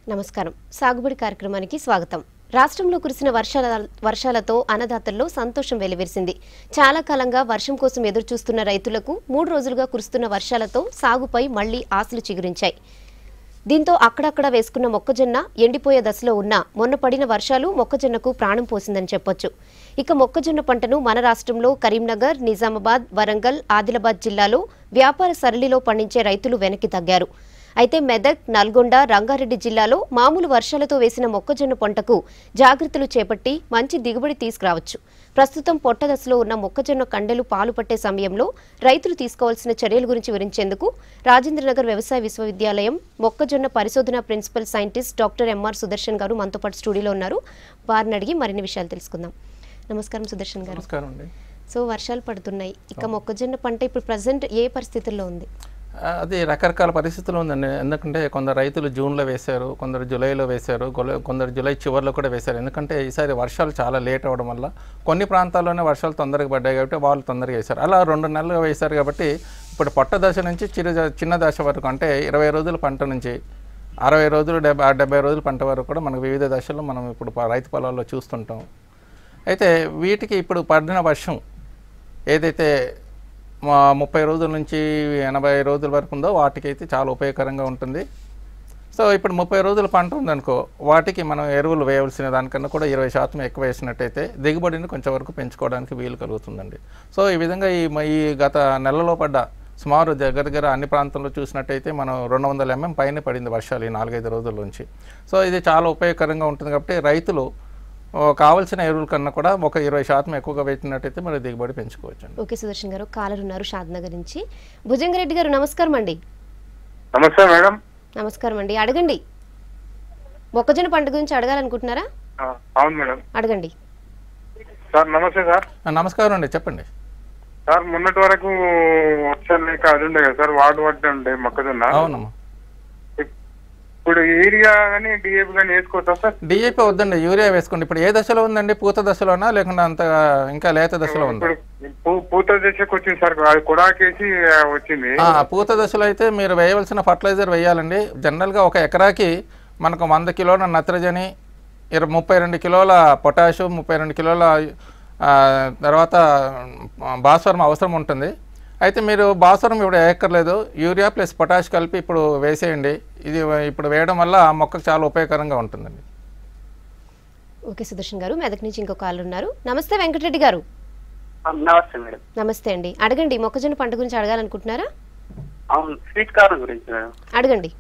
నమస్కారం సాగుబడి కార్యక్రమానికి స్వాగతం రాష్ట్రంలో కురిసిన వర్షాల వర్షాలతో అన్నదాతల్లో సంతోషం వెలువరిసింది చాలా కాలంగా వర్షం కోసం ఎదురు చూస్తున్న రైతులకు మూడు రోజులుగా కురుస్తున్న వర్షాలతో సాగుపై మళ్లీ ఆశలు చిగురించాయి దీంతో అక్కడక్కడ వేసుకున్న మొక్కజొన్న ఎండిపోయే దశలో ఉన్న మొన్న పడిన వర్షాలు మొక్కజొన్నకు ప్రాణం పోసిందని చెప్పొచ్చు ఇక మొక్కజొన్న పంటను మన రాష్ట్రంలో కరీంనగర్ నిజామాబాద్ వరంగల్ ఆదిలాబాద్ జిల్లాలో వ్యాపార సరళిలో పండించే రైతులు వెనక్కి తగ్గారు అయితే మెదక్ నల్గొండ రంగారెడ్డి జిల్లాలో మామూలు వర్షాలతో వేసిన మొక్కజొన్న పంటకు జాగ్రత్తలు చేపట్టి మంచి దిగుబడి తీసుకురావచ్చు ప్రస్తుతం పొట్ట దశలో ఉన్న మొక్కజొన్న కండెలు పాలు పట్టే సమయంలో రైతులు తీసుకోవాల్సిన చర్యల గురించి వివరించేందుకు రాజేంద్రనగర్ వ్యవసాయ విశ్వవిద్యాలయం మొక్కజొన్న పరిశోధన principal scientist doctor MR Sudarshan garu మనతో పాటు స్టూడియోలో ఉన్నారు వారిని అడిగి మరిన్ని విషయాలు తెలుసుకుందాం నమస్కారం సుదర్శన్ గారు నమస్కారం అండి సో వర్షాలు పడుతున్నాయి ఇక మొక్కజొన్న పంట ఇప్పుడు ప్రజెంట్ ఏ పరిస్థితుల్లో ఉంది ఆ, అది రకరకాల పరిస్థితులు ఉందండి ఎందుకంటే కొందరు రైతులు జూన్లో వేశారు కొందరు జూలైలో వేశారు గొల- కొందరు జూలై చివరిలో కూడా వేశారు ఎందుకంటే ఈసారి వర్షాలు చాలా లేట్ అవ్వడం వల్ల కొన్ని ప్రాంతాల్లోనే వర్షాలు తొందరగా పడ్డాయి కాబట్టి వాళ్ళు తొందరగా వేశారు అలా రెండు నెలలు వేశారు కాబట్టి ఇప్పుడు పొట్ట దశ నుంచి చిరు చిన్న దశ వరకు అంటే ఇరవై రోజుల పంట నుంచి అరవై రోజులు డెబ్బై డెబ్బై రోజుల పంట వరకు కూడా మనకు వివిధ దశల్లో మనం ఇప్పుడు ప- రైతు పొలాల్లో చూస్తుంటాం అయితే వీటికి ఇప్పుడు పడిన వర్షం ఏదైతే మా ముప్పై రోజుల నుంచి ఎనభై రోజుల వరకు ఉందో వాటికైతే చాలా ఉపయోగకరంగా ఉంటుంది సో ఇప్పుడు ముప్పై రోజుల పంట ఉందనుకో వాటికి మనం ఎరువులు వేయవలసిన దానికన్నా కూడా ఇరవై శాతం ఎక్కువ వేసినట్టయితే దిగుబడిని కొంచెం వరకు పెంచుకోవడానికి వీలు కలుగుతుందండి సో ఈ విధంగా ఈ మ- ఈ గత నెలలో పడ్డ సుమారు దగ్గర దగ్గర అన్ని ప్రాంతాల్లో చూసినట్టయితే మనం రెండు వందల ఎంఎం పైన పడింది వర్షాలు ఈ నాలుగైదు రోజుల నుంచి సో ఇది చాలా ఉపయోగకరంగా ఉంటుంది కాబట్టి రైతులు ఓ, కావలసిన ఎరువుల కన్నా కూడా ఒక ఇరవై శాతం ఎక్కువగా వేసినట్టయితే మరి దిగుబడి పెంచుకోవచ్చు ఓకే సుదర్శన్ గారు కాలర్ ఉన్నారు షాద్నగర్ నుంచి భుజంగరెడ్డి గారు నమస్కారం అండి నమస్తే మేడం నమస్కారం అండి అడగండి మొక్కజొన్న పంట గురించి అడగాలనుకుంటున్నారా ఆ, అవును మేడం అడగండి సార్ నమస్తే సార్ ఆ, నమస్కారం అండి చెప్పండి సార్ మొన్నటి వరకు వర్షాలు లేక అది ఉండే కదా సార్ వాడు పడ్డ ఉండే మొక్కజొన్న అవునమ్మా ఇప్పుడు ఏరియా కానీ డిఏపి కానీ వేసుకోవచ్చా సార్ డిఏపి వద్దండి యూరియా వేసుకోండి ఇప్పుడు ఏ దశలో ఉందండి పూత దశలోనా లేకుండా అంత ఇంకా లేత దశలో ఉందా ఇప్పుడు పూ- పూత దశకు వచ్చింది సార్ అది కుడాకేసి ఆ, వచ్చింది ఆ, పూత దశలో అయితే మీరు వేయవలసిన ఫర్టిలైజర్ వేయాలండి జనరల్గా ఒక ఎకరాకి మనకు వంద కిలోల నత్రజని ఇరవై ముప్పై రెండు కిలోల పొటాషు ముప్పై రెండు కిలోల ఆ, తర్వాత ఆ, భాస్వరం అవసరం ఉంటుంది అయితే మీరు భాస్వరం ఇప్పుడు వేయక్కర్లేదు యూరియా ప్లస్ పొటాష్ కలిపి ఇప్పుడు వేసేయండి ఇది ఇప్పుడు వేయడం వల్ల ఆ మొక్కకు చాలా ఉపయోగకరంగా ఉంటుందండి ఓకే సుదర్శన్ గారు మెదక్ నుంచి ఇంకో కాలర్ ఉన్నారు నమస్తే వెంకటరెడ్డి గారు నమస్తే మేడం నమస్తే అండి అడగండి మొక్కజొన్న పంట గురించి అడగాలనుకుంటున్నారా అవును స్వీట్ కార్న్ గురించి మేడం అడగండి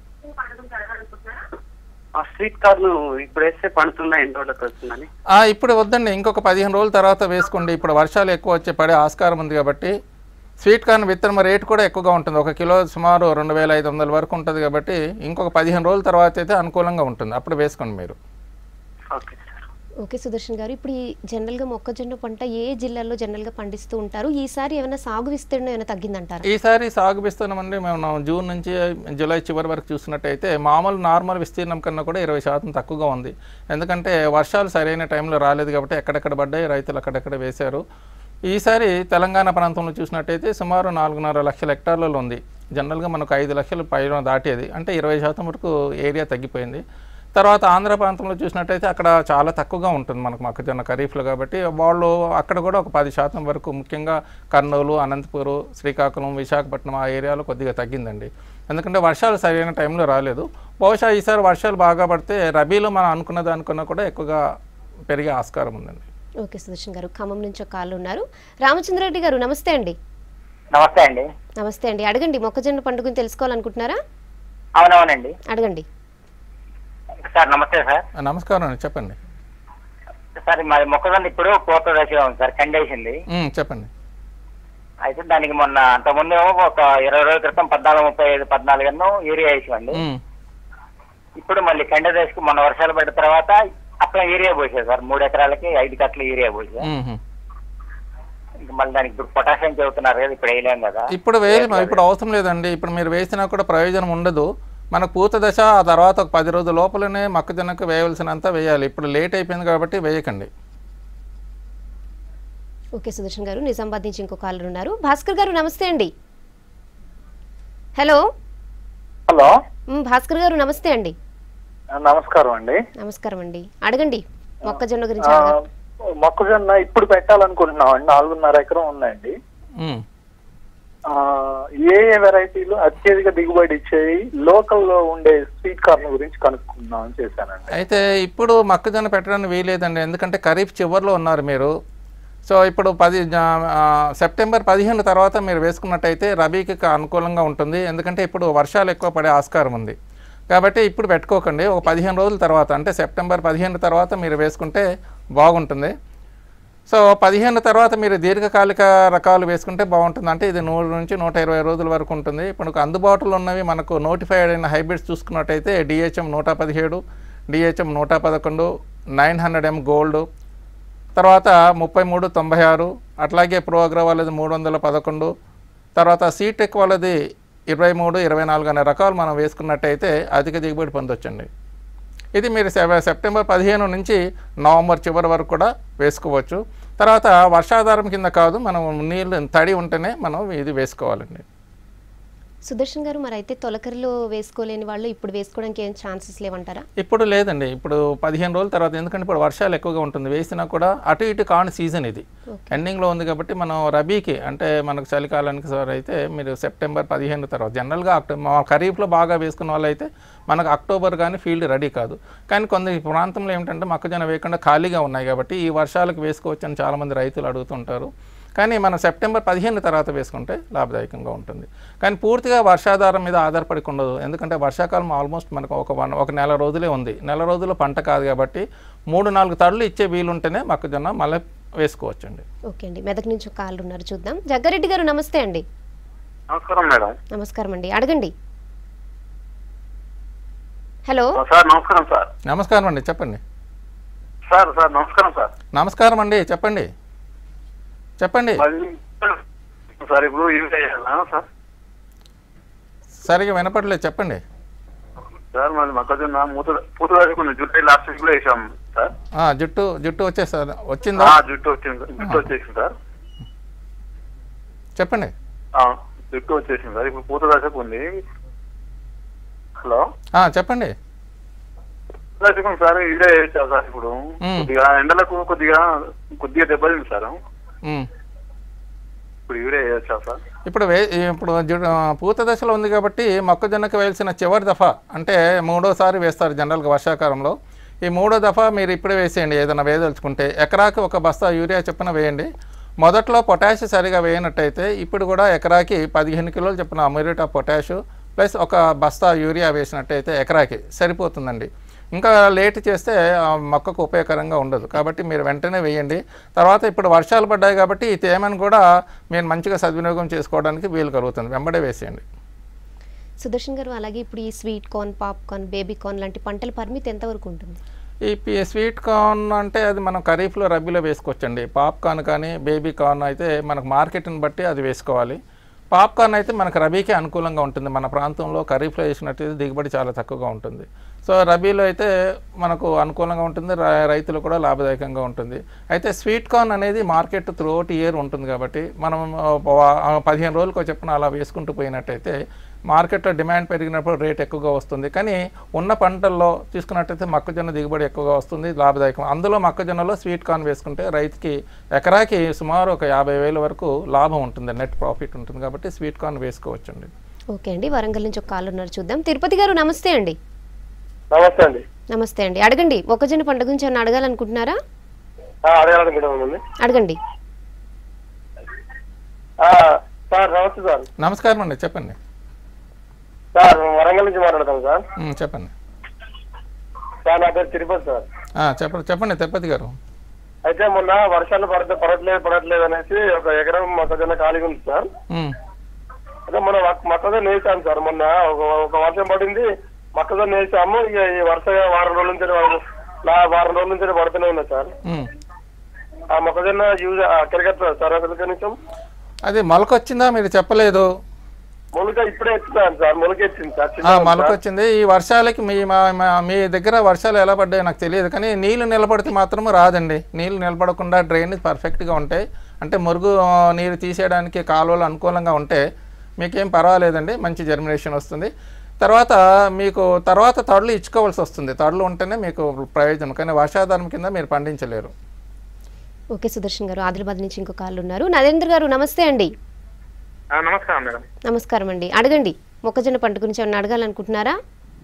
ఆ స్వీట్ కార్న్ ఇప్పుడు వేస్తే పండుతుందా ఎన్ని రోజులకు వస్తుందని ఆ, ఇప్పుడు వద్దండి ఇంకొక పదిహేను రోజుల తర్వాత వేసుకోండి ఇప్పుడు వర్షాలు ఎక్కువ వచ్చే పడే ఆస్కారం ఉంది కాబట్టి స్వీట్ కార్న్ విత్తనం రేటు కూడా ఎక్కువగా ఉంటుంది ఒక కిలో సుమారు రెండు వేల ఐదు వందల వరకు ఉంటుంది కాబట్టి ఇంకొక పదిహేను రోజుల తర్వాత అయితే అనుకూలంగా ఉంటుంది అప్పుడు వేసుకోండి మీరు ఓకే సార్ ఓకే సుదర్శన్ గారు ఇప్పుడు ఈ జనరల్గా మొక్కజొన్న పంట ఏ జిల్లాల్లో జనరల్గా పండిస్తూ ఉంటారు ఈసారి ఏమైనా సాగు విస్తీర్ణం ఏమైనా తగ్గిందంటారా ఈసారి సాగు విస్తీర్ణం మేము జూన్ నుంచి జూలై చివరి వరకు చూసినట్టయితే మామూలు నార్మల్ విస్తీర్ణం కన్నా కూడా ఇరవై శాతం తక్కువగా ఉంది ఎందుకంటే వర్షాలు సరైన టైంలో రాలేదు కాబట్టి ఎక్కడెక్కడ పడ్డాయి రైతులు అక్కడెక్కడ వేశారు ఈసారి తెలంగాణ ప్రాంతంలో చూసినట్టయితే సుమారు నాలుగున్నర లక్షల హెక్టార్లలో ఉంది జనరల్గా మనకు ఐదు లక్షలు పైన దాటేది అంటే ఇరవై శాతం వరకు ఏరియా తగ్గిపోయింది తర్వాత ఆంధ్ర ప్రాంతంలో చూసినట్టయితే అక్కడ చాలా తక్కువగా ఉంటుంది మనకు మొక్కజొన్న ఖరీఫ్లో కాబట్టి వాళ్ళు అక్కడ కూడా ఒక పది శాతం వరకు ముఖ్యంగా కర్నూలు అనంతపూరు శ్రీకాకుళం విశాఖపట్నం ఆ ఏరియాలో కొద్దిగా తగ్గిందండి ఎందుకంటే వర్షాలు సరైన టైంలో రాలేదు బహుశా ఈసారి వర్షాలు బాగా పడితే రబీలో మనం అనుకున్న దానికన్నా కూడా ఎక్కువగా పెరిగే ఆస్కారం ఉందండి ఓకే సుదర్శన్ గారు ఖమ్మం నుంచి ఒక కాళ్ళు ఉన్నారు రామచంద్రరెడ్డి గారు నమస్తే అండి నమస్తే అండి నమస్తే అండి అడగండి మొక్కజొన్న పంట గురించి తెలుసుకోవాలనుకుంటున్నారా అవునవునండి అడగండి సార్ నమస్తే సార్ ఆ, నమస్కారం అండి చెప్పండి సార్ మరి మొక్కజొన్న ఇప్పుడు పూర్త దశలో ఉంది సార్ కండేసింది ఉమ్, చెప్పండి అయితే దానికి మొన్న అంతకుముందు ఏమో ఒక ఇరవై రోజుల క్రితం పద్నాలుగు ముప్పై ఐదు పద్నాలుగు ఎన్నో యూరియా వేసామండి ఉమ్, ఇప్పుడు మళ్ళీ కండ దశకు మొన్న వర్షాలు పడిన తర్వాత అట్లా యూరియా పోసారు సార్ మూడు ఎకరాలకి ఐదు కట్టలు యూరియా పోసా ఉమ్, ఉమ్. ఇంకా మళ్ళీ దానికి ఇప్పుడు పొటాషియం చెబుతున్నారు కదా ఇప్పుడు వేయలేం కదా ఇప్పుడు వేయాలి ఇప్పుడు అవసరం లేదండి ఇప్పుడు మీరు వేసినా కూడా ప్రయోజనం ఉండదు మనకు పూత దశ ఆ తర్వాత ఒక పది రోజుల లోపలనే మొక్కజొన్నకు వేయవలసినంత వేయాలి ఇప్పుడు లేట్ అయిపోయింది కాబట్టి వేయకండి ఓకే సుదర్శన్ గారు నిజామాబాద్ నుంచి ఇంకో కాలర్ ఉన్నారు భాస్కర్ గారు నమస్తే అండి హలో హలో మ్, భాస్కర్ గారు నమస్తే అండి నమస్కారం అండి నమస్కారం అండి అడగండి మొక్కజొన్న గురించి ఆ, అడగ మొక్కజొన్న ఇప్పుడు పెట్టాలనుకుంటున్నాం అండి నాలుగున్నర ఎకరం ఉందండి ఉమ్. ఆ, ఏ ఏ వెరైటీలు అత్యధిక దిగుబడి ఇచ్చేవి లోకల్ లో ఉండే స్వీట్ కార్న్ గురించి కనుక్కుందాం అని చేశానండి అయితే ఇప్పుడు మొక్కజొన్న పెట్టడానికి వీలేదండి ఎందుకంటే ఖరీఫ్ చివరిలో ఉన్నారు మీరు సో ఇప్పుడు పది జా- ఆ, సెప్టెంబర్ పదిహేను తర్వాత మీరు వేసుకున్నట్టయితే రబీకి క- అనుకూలంగా ఉంటుంది ఎందుకంటే ఇప్పుడు వర్షాలు ఎక్కువ పడే ఆస్కారం ఉంది కాబట్టి ఇప్పుడు పెట్టుకోకండి ఒక పదిహేను రోజుల తర్వాత అంటే సెప్టెంబర్ పదిహేను తర్వాత మీరు వేసుకుంటే బాగుంటుంది సో పదిహేను తర్వాత మీరు దీర్ఘకాలిక రకాలు వేసుకుంటే బాగుంటుంది అంటే ఇది నూరు నుంచి నూట ఇరవై రోజుల వరకు ఉంటుంది ఇప్పుడు అందుబాటులో ఉన్నవి మనకు నోటిఫైడ్ అయిన హైబ్రిడ్స్ చూసుకున్నట్టయితే డిహెచ్ఎం నూట పదిహేడు డిహెచ్ఎం నూట పదకొండు నైన్ హండ్రెడ్ ఎం గోల్డ్ తర్వాత ముప్పై మూడు తొంభై ఆరు అట్లాగే ప్రోగ్రా వాళ్ళది మూడు వందల పదకొండు తర్వాత సీటెక్ వాళ్ళది ఇరవై మూడు ఇరవై నాలుగు అనే రకాలు మనం వేసుకున్నట్టయితే అధిక దిగుబడి పొందొచ్చండి ఇది మీరు సెవ- సెప్టెంబర్ పదిహేను నుంచి నవంబర్ చివరి వరకు కూడా వేసుకోవచ్చు తర్వాత వర్షాధారం కింద కాదు మనం నీళ్ళు తడి ఉంటేనే మనం ఇది వేసుకోవాలండి సుదర్శన్ గారు మరి అయితే తొలకరిలో వేసుకోలేని వాళ్ళు ఇప్పుడు వేసుకోవడానికి ఏం ఛాన్సెస్ లేవంటారా ఇప్పుడు లేదండి ఇప్పుడు పదిహేను రోజుల తర్వాత ఎందుకంటే ఇప్పుడు వర్షాలు ఎక్కువగా ఉంటుంది వేసినా కూడా అటు ఇటు కాని సీజన్ ఇది ఎండింగ్లో ఉంది కాబట్టి మనం రబీకి అంటే మనకు చలికాలానికి సార్ అయితే మీరు సెప్టెంబర్ పదిహేను తర్వాత జనరల్గా అక్టోబర్ మా ఖరీఫ్లో బాగా వేసుకున్న వాళ్ళు అయితే మనకు అక్టోబర్ కానీ ఫీల్డ్ రెడీ కాదు కానీ కొన్ని ప్రాంతంలో ఏమిటంటే మొక్కజొన్న వేయకుండా ఖాళీగా ఉన్నాయి కాబట్టి ఈ వర్షాలకు వేసుకోవచ్చు అని చాలామంది రైతులు అడుగుతుంటారు కానీ మనం సెప్టెంబర్ పదిహేను తర్వాత వేసుకుంటే లాభదాయకంగా ఉంటుంది కానీ పూర్తిగా వర్షాధారం మీద ఆధారపడి ఉండదు ఎందుకంటే వర్షాకాలం ఆల్మోస్ట్ మనకు ఒక వన్ ఒక నెల రోజులే ఉంది నెల రోజులు పంట కాదు కాబట్టి మూడు నాలుగు తడులు ఇచ్చే వీలుంటేనే మొక్కజొన్న మళ్ళీ వేసుకోవచ్చండి ఓకే అండి మెదక్ నుంచి ఒక కాళ్ళు ఉన్నారు చూద్దాం జగ్గారెడ్డి గారు నమస్తే అండి నమస్కారం మేడం నమస్కారం అండి అడగండి హలో సార్ నమస్కారం సార్ నమస్కారం అండి చెప్పండి సార్ సార్ నమస్కారం సార్ నమస్కారం అండి చెప్పండి చెప్పండి మరి సార్ ఇప్పుడు ఏం చేయాలా సార్ సరిగా వినపడలేదు చెప్పండి సార్ మరి మొక్కజొన్న మూత పూత వేసుకున్న జూలై లాస్ట్ వీక్ లో వేసాం సార్ ఆ, జుట్టు జుట్టు వచ్చేసారు వచ్చిందా ఆ, జుట్టు వచ్చింది జుట్టు వచ్చేసింది సార్ చెప్పండి ఆ, జుట్టు వచ్చేసింది సార్ ఇప్పుడు పూత దశకు ఉంది హలో ఆ, చెప్పండి దశకు సార్ ఇదే వేసాం సార్ ఇప్పుడు మ్మ్. కొద్దిగా ఎండలకు కొద్దిగా కొద్దిగా దెబ్బతింది సార్ ఉమ్. ఇప్పుడు ఇవరే వేయచ్చా సార్ ఇప్పుడు వే ఇప్పుడు జు- ఆ, పూత దశలో ఉంది కాబట్టి మొక్కజొన్నకి వేయాల్సిన చివరి దఫా అంటే మూడోసారి వేస్తారు జనరల్గా వర్షాకాలంలో ఈ మూడో దఫా మీరు ఇప్పుడే వేసేయండి ఏదైనా వేయదలుచుకుంటే ఎకరాకి ఒక బస్తా యూరియా చొప్పున వేయండి మొదట్లో పొటాష్ సరిగా వేయనట్టయితే ఇప్పుడు కూడా ఎకరాకి పదిహేను కిలోలు చొప్పున మ్యూరేట్ ఆఫ్ పొటాష్ ప్లస్ ఒక బస్తా యూరియా వేసినట్టయితే ఎకరాకి సరిపోతుందండి ఇంకా లేట్ చేస్తే ఆ మొక్కకు ఉపయోగకరంగా ఉండదు కాబట్టి మీరు వెంటనే వేయండి తర్వాత ఇప్పుడు వర్షాలు పడ్డాయి కాబట్టి ఈ తేమను కూడా మీరు మంచిగా సద్వినియోగం చేసుకోవడానికి వీలు కలుగుతుంది వెంబడే వేసేయండి సుదర్శన్ గారు అలాగే ఇప్పుడు ఈ sweet corn popcorn baby corn లాంటి పంటల పరిమితి ఎంతవరకు ఉంటుంది ఈ పి- స్వీట్ కార్న్ అంటే అది మనం ఖరీఫ్లో రబీలో వేసుకోవచ్చండి పాప్కార్న్ కానీ బేబీ కార్న్ అయితే మనకు మార్కెట్ని బట్టి అది వేసుకోవాలి పాప్కార్న్ అయితే మనకు రబీకే అనుకూలంగా ఉంటుంది మన ప్రాంతంలో ఖరీఫ్లో వేసినట్టయితే దిగుబడి చాలా తక్కువగా ఉంటుంది సో రబీలో అయితే మనకు అనుకూలంగా ఉంటుంది ర- రైతులు కూడా లాభదాయకంగా ఉంటుంది అయితే స్వీట్ కార్న్ అనేది మార్కెట్ త్రూఅవుట్ ఇయర్ ఉంటుంది కాబట్టి మనం ఆ, ప- ఆ, పదిహేను రోజులకు చెప్పిన అలా వేసుకుంటూ పోయినట్టయితే మార్కెట్లో డిమాండ్ పెరిగినప్పుడు రేట్ ఎక్కువగా వస్తుంది కానీ ఉన్న పంటల్లో తీసుకున్నట్టయితే మొక్కజొన్న దిగుబడి ఎక్కువగా వస్తుంది లాభదాయకం అందులో మొక్కజొన్నలో స్వీట్ కార్న్ వేసుకుంటే రైతుకి ఎకరాకి సుమారు ఒక యాభై వేల వరకు లాభం ఉంటుంది నెట్ ప్రాఫిట్ ఉంటుంది కాబట్టి స్వీట్ కార్న్ వేసుకోవచ్చండి ఓకే అండి వరంగల్ నుంచి ఒక కాళ్ళు ఉన్నారు చూద్దాం తిరుపతి గారు నమస్తే అండి నమస్తే అండి నమస్తే అండి అడగండి మొక్కజొన్న పంట గురించి ఏమైనా అడగాలనుకుంటున్నారా అడగాలనుకుంటామండి అడగండి సార్ నమస్తే సార్ నమస్కారం అండి చెప్పండి సార్ వరంగల్ నుంచి మాట్లాడతాం సార్ ఉమ్, చెప్పండి సార్ నా పేరు తిరుపతి సార్ ఆ, చెప్పండి చెప్పండి తిరుపతి గారు అయితే మొన్న వర్షాలు పడితే పడట్లేదు పడట్లేదు అనేసి ఒక ఎకరం మొక్కజొన్న ఖాళీగా ఉంది సార్ ఉమ్, అదే మొన్న మొక్క- మొక్కజొన్న వేసాం సార్ మొన్న ఒక ఒక వర్షం పడింది మొక్కజొన్న వేసాము ఇక ఈ వర్ష వారం రోజుల నుంచి వా- నా వారం రోజుల నుంచి పడుతూనే ఉన్నా సార్ ఉమ్. ఆ మొక్కజొన్న యూజ్ ఎక్కడికి సార్ అసలు కనీసం అది మొలకొచ్చిందా మీరు చెప్పలేదు మొలక ఇప్పుడే ఎత్తుతాను సార్ మొలక ఎత్తింది సార్ ఆ, చిన్నగా ఉంది సార్. మొలకొచ్చింది ఈ వర్షాలకి మీ మా- మా- మీ దగ్గర వర్షాలు ఎలా పడ్డాయో నాకు తెలియదు కానీ నీళ్లు నిలబడితే మాత్రం రాదండి నీళ్లు నిలబడకుండా డ్రైనేజ్ పర్ఫెక్ట్గా ఉంటాయి అంటే మురుగు ఆ, నీరు తీసేయడానికి కాలువలు అనుకూలంగా ఉంటే మీకేం పర్వాలేదండి మంచి జర్మినేషన్ వస్తుంది తర్వాత మీకు తర్వాత తడులు ఇచ్చుకోవాల్సి వస్తుంది తడులు ఉంటేనే మీకు ప్రయోజనం కానీ వర్షాధారం కింద మీరు పండించలేరు ఓకే సుదర్శన్ గారు ఆదిలాబాద్ నుంచి ఇంకో కాళ్ళు ఉన్నారు నరేంద్ర గారు నమస్తే అండి ఆ, నమస్కారం మేడం నమస్కారం అండి అడగండి మొక్కజొన్న పంట గురించి ఏమన్నా అడగాలనుకుంటున్నారా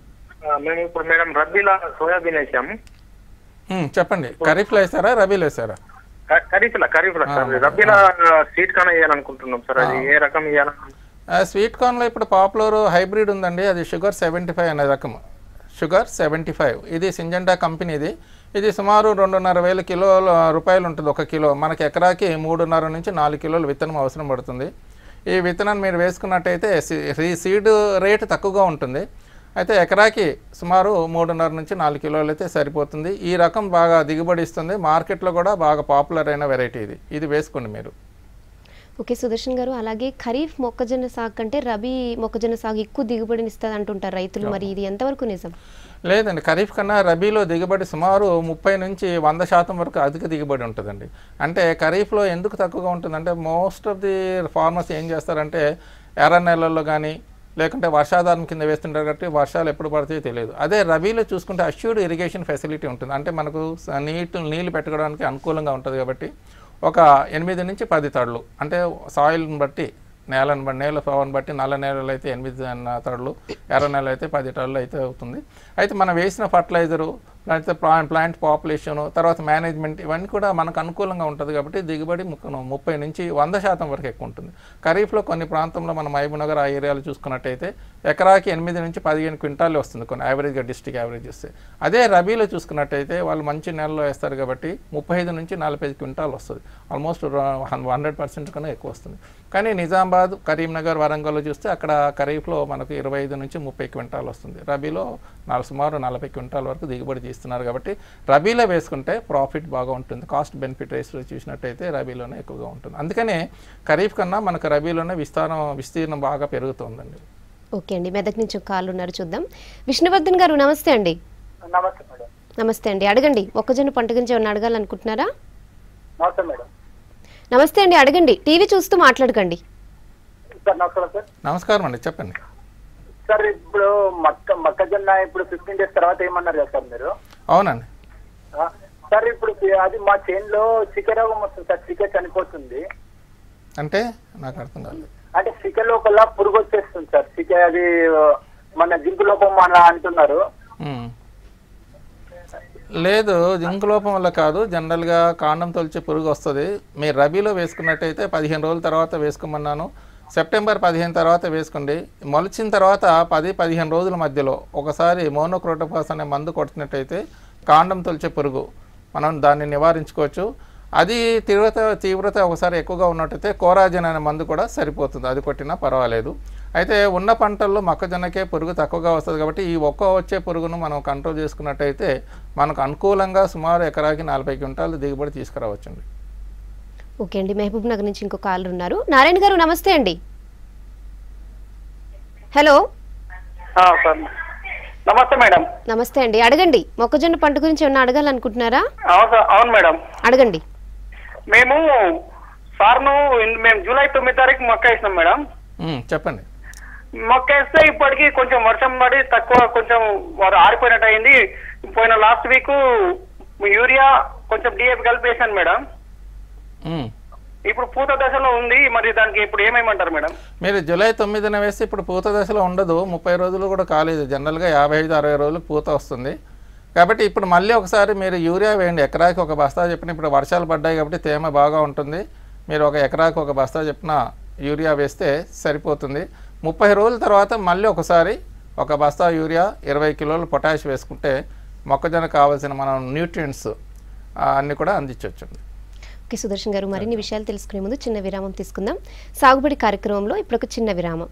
ఆ, మేము ఇప్పుడు మేడం రద్దీలో సోయాబీన్ వేసాము ఉమ్, చెప్పండి ఖరీఫ్లో వేసారా రబీలో వేసారా క- ఖరీఫ్లా ఖరీఫ్లా సార్ రద్దీలో సీట్ కాన వేయాలనుకుంటున్నాం సార్ అది ఏ రకం వేయాలని ఆ, స్వీట్ కార్న్లో ఇప్పుడు పాపులర్ హైబ్రిడ్ ఉందండి అది షుగర్ సెవెంటీ ఫైవ్ అనే రకం షుగర్ సెవెంటీ ఫైవ్ ఇది సింజెండా కంపెనీది ఇది సుమారు రెండున్నర వేల కిలోల రూపాయలు ఉంటుంది ఒక కిలో మనకి ఎకరాకి మూడున్నర నుంచి నాలుగు కిలోల విత్తనం అవసరం పడుతుంది ఈ విత్తనాన్ని మీరు వేసుకున్నట్టయితే సీ- సీడ్ రేటు తక్కువగా ఉంటుంది అయితే ఎకరాకి సుమారు మూడున్నర నుంచి నాలుగు కిలోలు అయితే సరిపోతుంది ఈ రకం బాగా దిగుబడి ఇస్తుంది మార్కెట్లో కూడా బాగా పాపులర్ అయిన వెరైటీ ఇది ఇది వేసుకోండి మీరు ఓకే సుదర్శన్ గారు అలాగే ఖరీఫ్ మొక్కజొన్న సాగు కంటే రబీ మొక్కజొన్న సాగు ఎక్కువ దిగుబడిని ఇస్తుంది అంటుంటారు రైతులు మరి ఇది ఎంతవరకు నిజం లేదండి ఖరీఫ్ కన్నా రబీలో దిగుబడి సుమారు ముప్పై నుంచి వంద శాతం వరకు అధిక దిగుబడి ఉంటుందండి అంటే ఖరీఫ్లో ఎందుకు తక్కువగా ఉంటుందంటే మోస్ట్ ఆఫ్ ది ఫార్మర్స్ ఏం చేస్తారంటే ఎర్ర నెలల్లో కానీ లేకుంటే వర్షాధారం కింద వేస్తుంటారు కాబట్టి వర్షాలు ఎప్పుడు పడతాయో తెలియదు అదే రబీలో చూసుకుంటే అష్యూర్డ్ ఇరిగేషన్ ఫెసిలిటీ ఉంటుంది అంటే మనకు స- నీటి నీళ్లు పెట్టుకోవడానికి అనుకూలంగా ఉంటుంది కాబట్టి ఒక ఎనిమిది నుంచి పది తడులు అంటే సాయిల్ని బట్టి నేలను బట్టి నేల ఫోన్ బట్టి నల్ల నేలలు అయితే ఎనిమిది అన్న తడులు ఎర్ర నేల అయితే పది తడులు అయితే అవుతుంది అయితే మనం వేసిన ఫర్టిలైజరు లేకపోతే ప్లాంట్ ప్లాంట్ పాపులేషను తర్వాత మేనేజ్మెంట్ ఇవన్నీ కూడా మనకు అనుకూలంగా ఉంటుంది కాబట్టి దిగుబడి ముక్క- ముప్పై నుంచి వంద శాతం వరకు ఎక్కువ ఉంటుంది ఖరీఫ్లో కొన్ని ప్రాంతంలో మనం మహబూబ్నగర్ ఆ ఏరియాలో చూసుకున్నట్టయితే ఎకరాకి ఎనిమిది నుంచి పదిహేను క్వింటాలు వస్తుంది కొన్ని యావరేజ్గా డిస్టిక్ యావరేజ్ వస్తే అదే రబీలో చూసుకున్నట్టయితే వాళ్ళు మంచి నెలలో వేస్తారు కాబట్టి ముప్పై ఐదు నుంచి నలభై ఐదు క్వింటాలు వస్తుంది ఆల్మోస్ట్ హండ్రెడ్ పర్సెంట్ కన్నా ఎక్కువ వస్తుంది కానీ నిజామాబాద్ కరీంనగర్ వరంగల్లో చూస్తే అక్కడ ఖరీఫ్లో మనకు ఇరవై ఐదు నుంచి ముప్పై క్వింటాలు వస్తుంది రబీలో నాలుగు సుమారు నలభై క్వింటాల వరకు దిగుబడి తీస్తున్నారు కాబట్టి రబీలో వేసుకుంటే ప్రాఫిట్ బాగా ఉంటుంది కాస్ట్ బెనిఫిట్ రేస్లో చూసినట్టయితే రబీలోనే ఎక్కువగా ఉంటుంది అందుకనే ఖరీఫ్ కన్నా మనకు రబీలోనే విస్తారం విస్తీర్ణం బాగా పెరుగుతుందండి ఓకే అండి మెదక్ నుంచి ఒక కాళ్ళు ఉన్నారు చూద్దాం విష్ణువర్ధన్ గారు నమస్తే అండి నమస్తే మేడం నమస్తే అండి అడగండి మొక్కజొన్న పంట గురించి ఏమన్నా అడగాలనుకుంటున్నారా నమస్తే మేడం నమస్తే అండి అడగండి టీవీ చూస్తూ మాట్లాడకండి సార్ నమస్కారం సార్ నమస్కారం అండి చెప్పండి సార్ ఇప్పుడు మక్క మొక్కజొన్న ఇప్పుడు ఫిఫ్టీన్ డేస్ తర్వాత ఏమన్నారు కదా సార్ మీరు అవునండి ఆ, సార్ ఇప్పుడు చి- అది మా చేనులో చికె రోగం వస్తుంది సార్ చికె చనిపోతుంది అంటే నాకు అర్థం కాలేదు అంటే చికె లోపల పురుగు వచ్చేస్తుంది సార్ చికె అది ఆ, మన జింకు లోపం అలా అంటున్నారు మ్మ్. లేదు జింక్ లోపం వల్ల కాదు జనరల్గా కాండం తొలిచే పురుగు వస్తుంది మీరు రబీలో వేసుకున్నట్టయితే పదిహేను రోజుల తర్వాత వేసుకోమన్నాను సెప్టెంబర్ పదిహేను తర్వాత వేసుకోండి మొలిచిన తర్వాత పది పదిహేను రోజుల మధ్యలో ఒకసారి మోనోక్రోటోపాస్ అనే మందు కొట్టినట్టయితే కాండం తొలిచే పురుగు మనం దాన్ని నివారించుకోవచ్చు అది తీవ్రత తీవ్రత ఒకసారి ఎక్కువగా ఉన్నట్టయితే కోరాజన్ అనే మందు కూడా సరిపోతుంది అది కొట్టినా పర్వాలేదు అయితే ఉన్న పంటల్లో మొక్కజొన్నకే పురుగు తక్కువగా వస్తుంది కాబట్టి ఈ ఒక్క వచ్చే పురుగును మనం కంట్రోల్ చేసుకున్నట్టయితే మనకు అనుకూలంగా సుమారు ఎకరాకి నలభై క్వింటాలు దిగుబడి తీసుకురావచ్చండి ఓకే అండి మహబూబ్ నగర్ నుంచి ఇంకో కాళ్ళు ఉన్నారు నారాయణ గారు నమస్తే అండి హలో ఆ, సార్ నమస్తే మేడం నమస్తే అండి అడగండి మొక్కజొన్న పంట గురించి ఏమన్నా అడగాలనుకుంటున్నారా అవును సార్ అవును మేడం అడగండి మేము సార్ను ఇన్- మేము జూలై తొమ్మిది తారీఖు మొక్క వేసినాం మేడం మ్మ్, చెప్పండి మొక్క వేస్తే ఇప్పటికి కొంచెం వర్షం పడి తక్కువ కొంచెం వారు ఆరిపోయినట్టు అయింది పోయిన లాస్ట్ వీక్ యూరియా కొంచెం డిఏపి కలిపి వేసాను మేడం మ్మ్. ఇప్పుడు పూత దశలో ఉంది మరి దానికి ఇప్పుడు ఏమేమంటారు మేడం మీరు జూలై తొమ్మిదిన వేస్తే ఇప్పుడు పూత దశలో ఉండదు ముప్పై రోజులు కూడా కాలేదు జనరల్గా యాభై ఐదు అరవై రోజులకు పూత వస్తుంది కాబట్టి ఇప్పుడు మళ్ళీ ఒకసారి మీరు యూరియా వేయండి ఎకరాకి ఒక బస్తా చెప్పిన ఇప్పుడు వర్షాలు పడ్డాయి కాబట్టి తేమ బాగా ఉంటుంది మీరు ఒక ఎకరాకి ఒక బస్తా చెప్పిన యూరియా వేస్తే సరిపోతుంది ముప్పై రోజుల తర్వాత మళ్ళీ ఒకసారి ఒక బస్తా యూరియా ఇరవై కిలోలు పొటాష్ వేసుకుంటే మొక్కజొన్న కావాల్సిన మనం న్యూట్రియంట్స్ అన్నీ కూడా అందించవచ్చండి ఓకే సుదర్శన్ గారు మరిన్ని విషయాలు తెలుసుకునే ముందు చిన్న విరామం తీసుకుందాం సాగుబడి కార్యక్రమంలో ఇప్పుడు ఒక చిన్న విరామం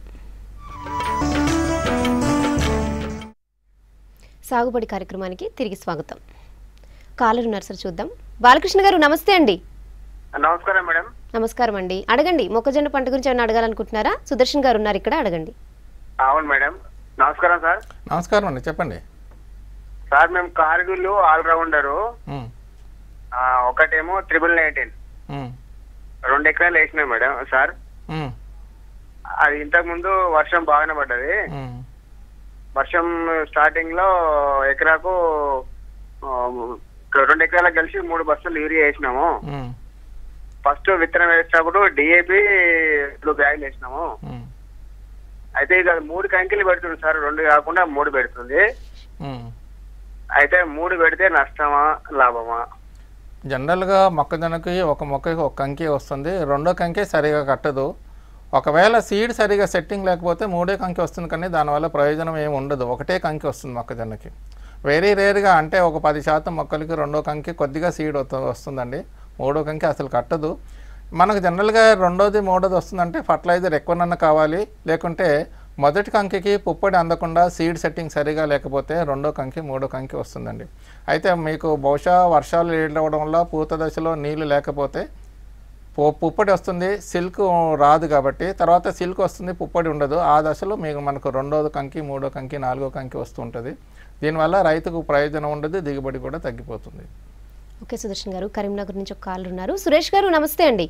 సాగుబడి కార్యక్రమానికి తిరిగి స్వాగతం కాలర్ ఉన్నారు సార్ చూద్దాం బాలకృష్ణ గారు నమస్తే అండి నమస్కారం మేడం నమస్కారం అండి అడగండి మొక్కజొన్న పంట గురించి ఏమైనా అడగాలనుకుంటున్నారా సుదర్శన్ గారు ఉన్నారు ఇక్కడ అడగండి అవును మేడం నమస్కారం సార్ నమస్కారం అండి చెప్పండి సార్ మేము కార్గిల్ ఆల్రౌండరు మ్మ్. ఆ, ఒకటేమో ట్రిపుల్ నైన్టీన్ మ్మ్. రెండు ఎకరాలు వేసినాయి మేడం సార్ మ్మ్. అది ఇంతకు ముందు వర్షం బాగానే పడ్డది మ్మ్. వర్షం స్టార్టింగ్ లో ఎకరాకు ఆ, రెండు ఎకరాలకు కలిసి మూడు బస్సులు యూరియా వేసినాము ఉమ్, ఫస్ట్ విత్తనం వేసినప్పుడు డిఏపి రెండు బ్యాగులు వేసినాము ఉమ్, అయితే ఇక అది మూడు కంకిలు పెడుతుంది సార్ రెండు కాకుండా మూడు పెడుతుంది ఉమ్. అయితే మూడు పెడితే నష్టమా లాభమా జనరల్గా మొక్కజొన్నకి ఒక మొక్కకి ఒక కంకి వస్తుంది రెండో కంకి సరిగా కట్టదు ఒకవేళ సీడ్ సరిగా సెట్టింగ్ లేకపోతే మూడే కంకి వస్తుంది కానీ దానివల్ల ప్రయోజనం ఏమి ఉండదు ఒకటే కంకి వస్తుంది మొక్కజొన్నకి వెరీ రేర్గా అంటే ఒక పది శాతం మొక్కలకి రెండో కంకి కొద్దిగా సీడ్ వస్తుందండి మూడో కంకి అసలు కట్టదు మనకు జనరల్గా రెండోది మూడోది వస్తుందంటే ఫర్టిలైజర్ ఎక్కువనన్నా కావాలి లేకుంటే మొదటి కంకికి పుప్పొడి అందకుండా సీడ్ సెట్టింగ్ సరిగా లేకపోతే రెండో కంకి మూడో కంకి వస్తుందండి అయితే మీకు బహుశా వర్షాలు లేట్ అవ్వడం వల్ల పూత దశలో నీళ్లు లేకపోతే పు- పుప్పొడి వస్తుంది సిల్క్ రాదు కాబట్టి తర్వాత సిల్క్ వస్తుంది పుప్పొడి ఉండదు ఆ దశలో మీకు మనకు రెండో కంకి మూడో కంకి నాలుగో కంకి వస్తుంటుంది దీనివల్ల రైతుకు ప్రయోజనం ఉండదు దిగుబడి కూడా తగ్గిపోతుంది ఓకే సుదర్శన్ గారు కరీంనగర్ నుంచి ఒక కాల్ ఉన్నారు సురేష్ గారు నమస్తే అండి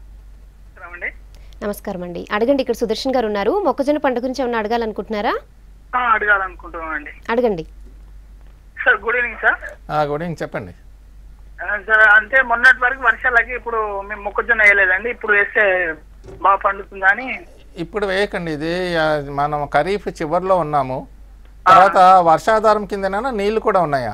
నమస్కారం అండి అడగండి ఇక్కడ సుదర్శన్ గారు ఉన్నారు మొక్కజొన్న పంట గురించి ఏమన్నా అడగాలనుకుంటున్నారా అడగాలనుకుంటున్నామండి అడగండి సార్ గుడ్ ఈవినింగ్ సార్ ఆ, గుడ్ ఈవినింగ్ చెప్పండి ఆ, సార్ అంటే మొన్నటి వరకు వర్షాలకి ఇప్పుడు మేము మొక్కజొన్న వేయలేదండి ఇప్పుడు వేస్తే బాగా పండుతుందా అని ఇప్పుడు వేయకండి ఇది ఆ, మనం ఖరీఫ్ చివరిలో ఉన్నాము తర్వాత వర్షాధారం కిందనైనా నీళ్లు కూడా ఉన్నాయా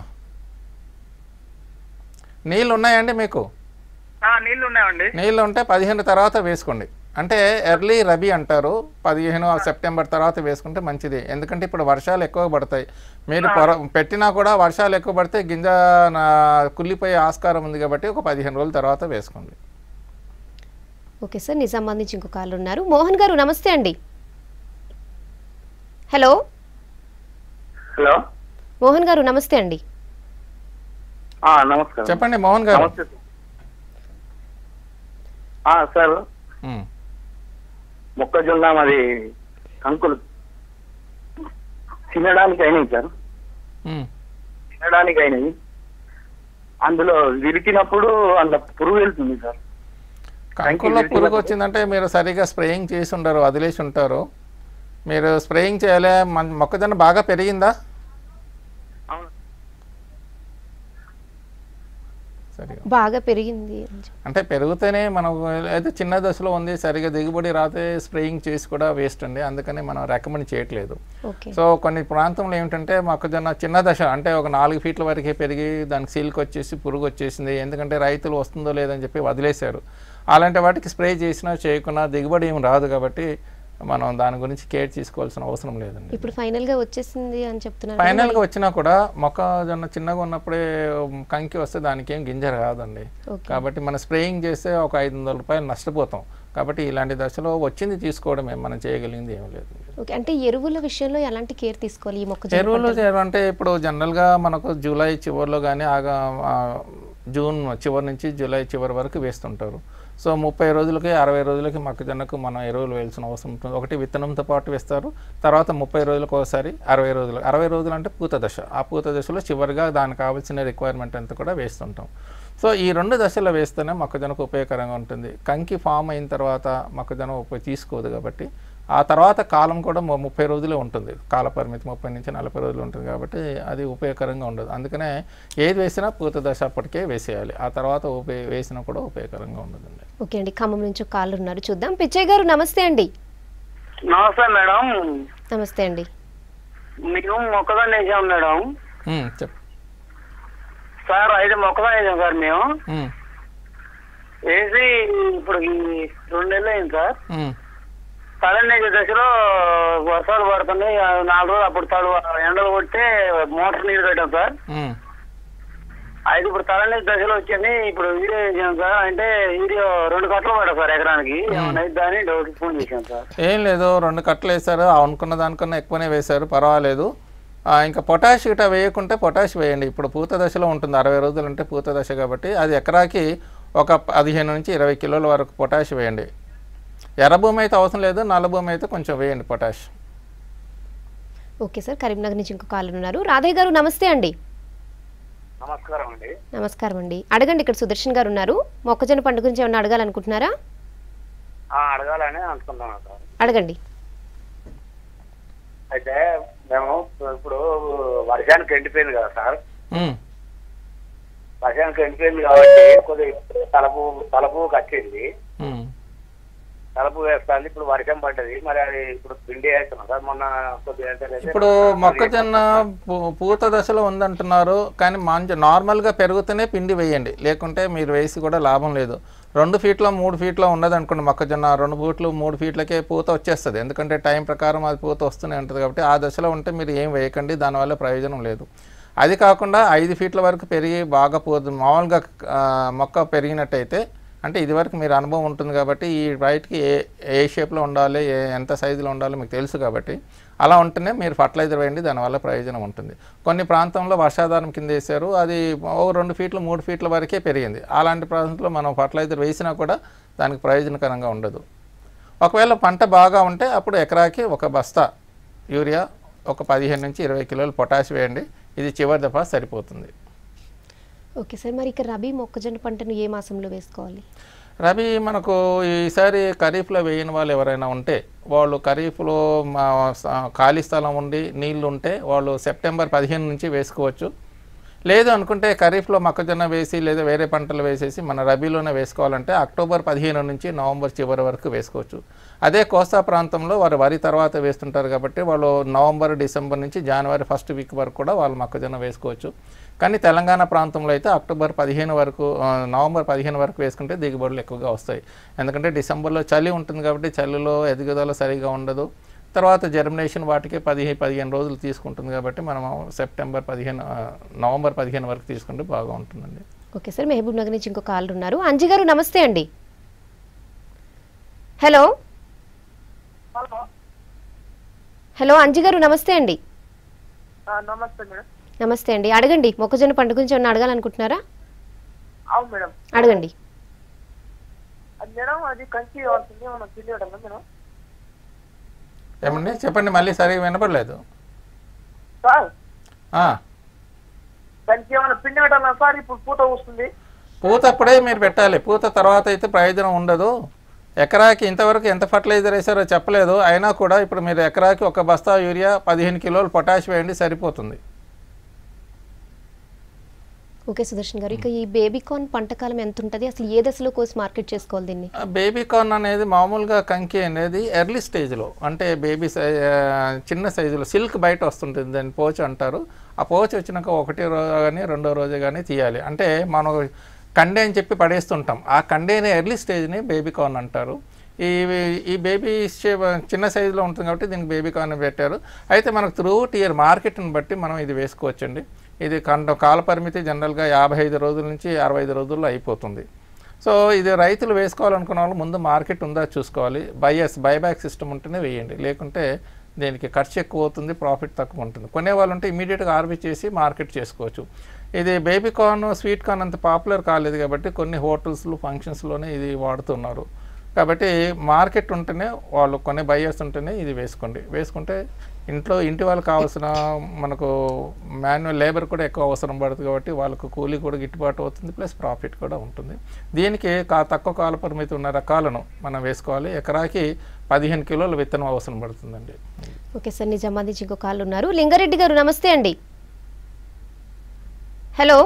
నీళ్ళు ఉన్నాయండి మీకు ఆ, నీళ్లు ఉన్నాయండి నీళ్ళు ఉంటే పదిహేను తర్వాత వేసుకోండి అంటే ఎర్లీ రబీ అంటారు పదిహేను సెప్టెంబర్ తర్వాత వేసుకుంటే మంచిది ఎందుకంటే ఇప్పుడు వర్షాలు ఎక్కువ పడతాయి మీరు పొర పెట్టినా కూడా వర్షాలు ఎక్కువ పడితే గింజ నా- కుళ్ళిపోయే ఆస్కారం ఉంది కాబట్టి ఒక పదిహేను రోజుల తర్వాత వేసుకోండి ఓకే సార్ నిజామాబాద్ నుంచి ఇంకో కాల్ ఉన్నారు మోహన్ గారు నమస్తే అండి హలో హలో మోహన్ గారు నమస్తే అండి నమస్కారం చెప్పండి మోహన్ గారు నమస్తే సార్ ఉమ్, మొక్కజొన్న మరి కంకులు తినడానికి అయినాయి సార్ ఉమ్. తినడానికి అయినాయి అందులో విరికినప్పుడు అందులో పురుగు వెళ్తుంది సార్ కంకుల్లో పురుగు వచ్చిందంటే మీరు సరిగా స్ప్రేయింగ్ చేసి ఉండరు వదిలేసి ఉంటారు మీరు స్ప్రేయింగ్ చేయాలి మన మొక్కజొన్న బాగా పెరిగిందా అవును. సరిగా బాగా పెరిగింది అని చెప్పి. అంటే పెరిగితేనే మనం అయితే చిన్న దశలో ఉంది సరిగా దిగుబడి రాతే స్ప్రేయింగ్ చేసి కూడా వేస్ట్ అండి అందుకని మనం రికమెండ్ చేయట్లేదు ఓకే సో కొన్ని ప్రాంతంలో ఏమిటంటే మొక్కజొన్న చిన్న దశ అంటే ఒక నాలుగు ఫీట్ల వరకే పెరిగి దానికి సీల్కి వచ్చేసి పురుగు వచ్చేసింది ఎందుకంటే రైతులు వస్తుందో లేదని చెప్పి వదిలేశారు అలాంటి వాటికి స్ప్రే చేసినా చేయకున్నా దిగుబడి ఏం రాదు కాబట్టి మనం దాని గురించి కేర్ తీసుకోవాల్సిన అవసరం లేదండి ఇప్పుడు ఫైనల్ గా వచ్చేసింది అని చెప్తున్నారు కదా ఫైనల్గా వచ్చినా కూడా మొక్కజొన్న చిన్నగా ఉన్నప్పుడే కంకి వస్తే దానికి ఏం గింజ రాదండి ఓకే. కాబట్టి మనం స్ప్రేయింగ్ చేస్తే ఒక ఐదు వందల రూపాయలు నష్టపోతాం కాబట్టి ఇలాంటి దశలో వచ్చింది తీసుకోవడమే మనం చేయగలిగింది ఏం లేదు ఓకే అంటే ఎరువుల విషయంలో ఎలాంటి కేర్ తీసుకోవాలి ఈ మొక్కజొన్న ఎరువులు పంటలో? చేయడం అంటే ఇప్పుడు జనరల్గా మనకు జూలై చివరిలో కానీ ఆగా ఆ, జూన్ చివరి నుంచి జూలై చివరి వరకు వేస్తుంటారు సో ముప్పై రోజులకి అరవై రోజులకి మొక్కజొన్నకు మనం ఎరువులు వేయాల్సిన అవసరం ఉంటుంది ఒకటి విత్తనంతో పాటు వేస్తారు తర్వాత ముప్పై రోజులకు ఒకసారి అరవై రోజులు అరవై రోజులు అంటే పూత దశ ఆ పూత దశలో చివరిగా దానికి కావాల్సిన రిక్వైర్మెంట్ అంతా కూడా వేస్తుంటాం సో ఈ రెండు దశలు వేస్తేనే మొక్కజొన్నకు ఉపయోగకరంగా ఉంటుంది కంకి ఫామ్ అయిన తర్వాత మొక్కజొన్న ఉపయోగ తీసుకోదు కాబట్టి ఆ తర్వాత కాలం కూడా ము- ముప్పై రోజులే ఉంటుంది కాల పరిమితి ముప్పై నుంచి నలభై రోజులు ఉంటుంది కాబట్టి అది ఉపయోగకరంగా ఉండదు అందుకనే ఏది వేసినా పూత దశ అప్పటికే వేసేయాలి ఆ తర్వాత ఉపయోగ వేసినా కూడా ఉపయోగకరంగా ఉండదండి ఓకే అండి ఖమ్మం నుంచి ఒక కాల్ ఉన్నారు చూద్దాం పిచ్చయ్య గారు నమస్తే అండి నమస్తే మేడం నమస్తే అండి మేము మొక్కజొన్న వేసాం మేడం ఉమ్, చెప్పు సార్ అయితే మొక్కజొన్న వేసాం సార్ మేము ఉమ్, వేసి ఇప్పుడు ఈ రెండు నెలలు అయింది సార్ ఉమ్, తలనేసే దశలో వర్షాలు పడుతున్నాయి ఆ నాలుగు రోజులు అప్పుడు తడు ఎండలు కొడితే మోటార్ నీళ్ళు పెట్టాం సార్ ఉమ్. అయితే ఇప్పుడు తలనేసే దశలో వచ్చింది ఇప్పుడు వీడియో వేసాం సార్ అంటే వీడియో రెండు కట్టలు పడ్డాయి సార్ ఎకరానికి ఏమన్నా అయిద్దా అని డౌట్ ఫోన్ చేశాం సార్ ఏం లేదు రెండు కట్టలు వేశారు అనుకున్న దానికన్నా ఎక్కువనే వేశారు పర్వాలేదు ఆ, ఇంకా పొటాష్ ఇట వేయకుంటే పొటాష్ వేయండి ఇప్పుడు పూత దశలో ఉంటుంది అరవై రోజులు అంటే పూత దశ కాబట్టి అది ఎకరాకి ఒక పదిహేను నుంచి ఇరవై కిలోల వరకు పొటాష్ వేయండి ఎర్ర భూమి అయితే అవసరం లేదు నల్ల భూమి అయితే కొంచెం వేయండి పొటాష్ ఓకే సార్ కరీంనగర్ నుంచి ఇంకో కాల్ ఉన్నారు రాధయ్య గారు నమస్తే అండి నమస్కారం అండి నమస్కారం అండి అడగండి ఇక్కడ సుదర్శన్ గారు ఉన్నారు మొక్కజొన్న పంట గురించి ఏమన్నా అడగాలనుకుంటున్నారా అడగాలని అనుకుంటున్నాను సార్ అడగండి అయితే మేము ఇప్పుడు వర్షానికి ఎండిపోయింది కదా సార్ ఉమ్, వర్షానికి ఎండిపోయింది కాబట్టి కొద్దిగా తలపు తలపు కట్టింది ఉమ్. తలపు వేస్తుంది ఇప్పుడు వర్షం పడ్డది మరి అది ఇప్పుడు పిండి వేస్తున్నాం సార్ మొన్న కొద్దిగా అయితే ఇప్పుడు మొక్కజొన్న పూ- పూత దశలో ఉందంటున్నారు కానీ మంచి నార్మల్గా పెరుగుతూనే పిండి వేయండి లేకుంటే మీరు వేసి కూడా లాభం లేదు రెండు ఫీట్లో మూడు ఫీట్లో ఉన్నది అనుకోండి మొక్కజొన్న రెండు ఫీట్లు మూడు ఫీట్లకే పూత వచ్చేస్తుంది ఎందుకంటే టైం ప్రకారం అది పూత వస్తూనే ఉంటుంది కాబట్టి ఆ దశలో ఉంటే మీరు ఏం వేయకండి దానివల్ల ప్రయోజనం లేదు అది కాకుండా ఐదు ఫీట్ల వరకు పెరిగి బాగా పూత మామూలుగా ఆ, మొక్క పెరిగినట్టయితే అంటే ఇదివరకు మీరు అనుభవం ఉంటుంది కాబట్టి ఈ రైట్కి ఏ ఏ షేప్లో ఉండాలి ఏ ఎంత సైజులో ఉండాలో మీకు తెలుసు కాబట్టి అలా ఉంటేనే మీరు ఫర్టిలైజర్ వేయండి దానివల్ల ప్రయోజనం ఉంటుంది కొన్ని ప్రాంతంలో వర్షాధారం కింద వేసారు అది ఓ రెండు ఫీట్లు మూడు ఫీట్ల వరకే పెరిగింది అలాంటి ప్రాంతంలో మనం ఫర్టిలైజర్ వేసినా కూడా దానికి ప్రయోజనకరంగా ఉండదు ఒకవేళ పంట బాగా ఉంటే అప్పుడు ఎకరాకి ఒక బస్తా యూరియా ఒక పదిహేను నుంచి ఇరవై కిలోలు పొటాష్ వేయండి ఇది చివరి దఫా సరిపోతుంది ఓకే సార్ మరి ఇక రబీ మొక్కజొన్న పంటను ఏ మాసంలో వేసుకోవాలి రబీ మనకు ఈసారి ఖరీఫ్లో వేయని వాళ్ళు ఎవరైనా ఉంటే వాళ్ళు ఖరీఫ్లో మా స- ఖాళీ స్థలం ఉండి నీళ్లు ఉంటే వాళ్ళు సెప్టెంబర్ పదిహేను నుంచి వేసుకోవచ్చు లేదు అనుకుంటే ఖరీఫ్లో మొక్కజొన్న వేసి లేదా వేరే పంటలు వేసేసి మన రబీలోనే వేసుకోవాలంటే అక్టోబర్ పదిహేను నుంచి నవంబర్ చివరి వరకు వేసుకోవచ్చు అదే కోస్తా ప్రాంతంలో వారు వరి తర్వాత వేస్తుంటారు కాబట్టి వాళ్ళు నవంబర్ డిసెంబర్ నుంచి జనవరి ఫస్ట్ వీక్ వరకు కూడా వాళ్ళు మొక్కజొన్న వేసుకోవచ్చు కానీ తెలంగాణ ప్రాంతంలో అయితే అక్టోబర్ పదిహేను వరకు ఆ, నవంబర్ పదిహేను వరకు వేసుకుంటే దిగుబడులు ఎక్కువగా వస్తాయి ఎందుకంటే డిసెంబర్లో చలి ఉంటుంది కాబట్టి చలిలో ఎదుగుదల సరిగా ఉండదు తర్వాత జర్మినేషన్ వాటికి పదిహేను పదిహేను రోజులు తీసుకుంటుంది కాబట్టి మనం సెప్టెంబర్ పదిహేను ఆ, నవంబర్ పదిహేను వరకు తీసుకుంటే బాగా ఉంటుందండి ఓకే సార్ మహబూబ్ నగర్ నుంచి ఇంకో కాల్ ఉన్నారు అంజి గారు నమస్తే అండి హలో హలో అంజి గారు నమస్తే అండి నమస్తే మేడం నమస్తే అండి అడగండి మొక్కజొన్న పంట గురించి ఏమన్నా అడగాలనుకుంటున్నారా అవును మేడం అడగండి అది మేడం అది కంచి అవుతుంది మనం తెలియడం మేడం ఏమండి చెప్పండి మళ్ళీ సరిగా వినపడలేదు సార్ ఆ, దానికి ఏమైనా పిండి పెట్టాలా సార్ ఇప్పుడు పూత వస్తుంది పూత అప్పుడే మీరు పెట్టాలి పూత తర్వాత అయితే ప్రయోజనం ఉండదు ఎకరాకి ఇంతవరకు ఎంత ఫర్టిలైజర్ వేసారో చెప్పలేదు అయినా కూడా ఇప్పుడు మీరు ఎకరాకి ఒక బస్తా యూరియా పదిహేను కిలోలు పొటాష్ వేయండి సరిపోతుంది ఓకే సుదర్శన్ గారు ఇక ఈ బేబీకార్న్ పంట కాలం ఎంత ఉంటుంది అసలు ఏ దశలో కోసి మార్కెట్ చేసుకోవాలి దీన్ని బేబీ కార్న్ అనేది మామూలుగా కంకి అనేది ఎర్లీ స్టేజ్లో అంటే బేబీ సై ఆ, చిన్న సైజులో సిల్క్ బయట వస్తుంటుంది దాన్ని పోచ్ అంటారు ఆ పోచ్ వచ్చినాక ఒకటి రోజు కానీ రెండో రోజు కానీ తీయాలి అంటే మనం కండే అని చెప్పి పడేస్తుంటాం ఆ కండేని ఎర్లీ స్టేజ్ని బేబీ కార్న్ అంటారు ఈ ఈ బేబీ షేప్ చిన్న సైజులో ఉంటుంది కాబట్టి దీనికి బేబీ కార్న్ పెట్టారు అయితే మనకు త్రూట్ ఇయర్ మార్కెట్ని బట్టి మనం ఇది వేసుకోవచ్చండి ఇది కండ కాల పరిమితి జనరల్గా యాభై ఐదు రోజుల నుంచి అరవై ఐదు రోజుల్లో అయిపోతుంది సో ఇది రైతులు వేసుకోవాలనుకున్న వాళ్ళు ముందు మార్కెట్ ఉందా చూసుకోవాలి బైఎస్ బైబ్యాక్ సిస్టమ్ ఉంటేనే వేయండి లేకుంటే దీనికి ఖర్చు ఎక్కువ అవుతుంది ప్రాఫిట్ తక్కువ ఉంటుంది కొనే వాళ్ళు ఉంటే ఇమీడియట్గా ఆర్బీ చేసి మార్కెట్ చేసుకోవచ్చు ఇది బేబీ కార్న్ స్వీట్ కార్న్ అంత పాపులర్ కాలేదు కాబట్టి కొన్ని హోటల్స్లో ఫంక్షన్స్లోనే ఇది వాడుతున్నారు కాబట్టి మార్కెట్ ఉంటేనే వాళ్ళు కొనే బయ్యర్స్ ఉంటేనే ఇది వేసుకోండి వేసుకుంటే ఇంట్లో ఇంటి వాళ్ళకి కావాల్సిన మనకు మాన్యువల్ లేబర్ కూడా ఎక్కువ అవసరం పడుతుంది కాబట్టి వాళ్ళకు కూలీ కూడా గిట్టుబాటు అవుతుంది ప్లస్ ప్రాఫిట్ కూడా ఉంటుంది దీనికి కా తక్కువ కాల పరిమితి ఉన్న రకాలను మనం వేసుకోవాలి ఎకరాకి పదిహేను కిలోల విత్తనం అవసరం పడుతుందండి ఓకే సార్ నిజామాబాద్ నుంచి ఇంకో కాల్ ఉన్నారు లింగారెడ్డి గారు నమస్తే అండి హలో